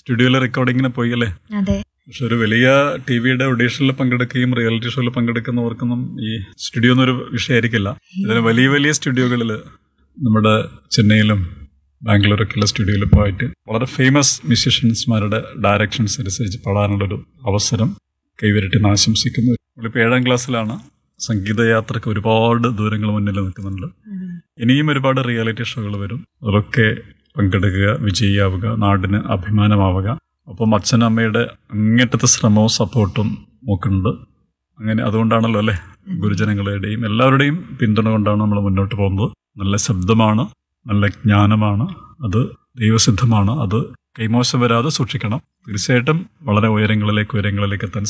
സ്റ്റുഡിയോയിലെ റെക്കോർഡിങ്ങിന് പോയി അല്ലേ അതെ പക്ഷെ ഒരു വലിയ ടി വിയുടെ ഓഡീഷനിൽ പങ്കെടുക്കുകയും റിയാലിറ്റി ഷോയിൽ പങ്കെടുക്കുന്നവർക്കൊന്നും ഈ സ്റ്റുഡിയോ എന്നൊരു വിഷയമായിരിക്കില്ല ഇതിന് വലിയ വലിയ സ്റ്റുഡിയോകളിൽ നമ്മുടെ ചെന്നൈയിലും ബാംഗ്ലൂരൊക്കെയുള്ള സ്റ്റുഡിയോയിൽ പോയിട്ട് വളരെ ഫേമസ് മ്യൂസീഷ്യൻസ്മാരുടെ ഡയറക്ഷൻസ് അനുസരിച്ച് പാടാനുള്ളൊരു അവസരം കൈവരട്ടെന്ന് ആശംസിക്കുന്നു നമ്മളിപ്പോൾ ഏഴാം ക്ലാസ്സിലാണ് സംഗീതയാത്രക്ക് ഒരുപാട് ദൂരങ്ങൾ മുന്നിൽ നിൽക്കുന്നുണ്ട് ഇനിയും ഒരുപാട് റിയാലിറ്റി ഷോകൾ വരും അതൊക്കെ പങ്കെടുക്കുക വിജയിയാവുക നാടിന് അഭിമാനമാവുക അപ്പം അച്ഛനമ്മയുടെ അങ്ങേറ്റത്തെ ശ്രമവും സപ്പോർട്ടും നോക്കുന്നുണ്ട് അങ്ങനെ അതുകൊണ്ടാണല്ലോ അല്ലേ ഗുരുജനങ്ങളുടെയും എല്ലാവരുടെയും പിന്തുണ കൊണ്ടാണ് നമ്മൾ മുന്നോട്ട് പോകുന്നത് നല്ല ശബ്ദമാണ് നല്ല ജ്ഞാനമാണ് അത് ദൈവസിദ്ധമാണ് അത് കൈമോശം വരാതെ സൂക്ഷിക്കണം തീർച്ചയായിട്ടും വളരെ ഉയരങ്ങളിലേക്ക് ഉയരങ്ങളിലേക്ക് എത്താൻ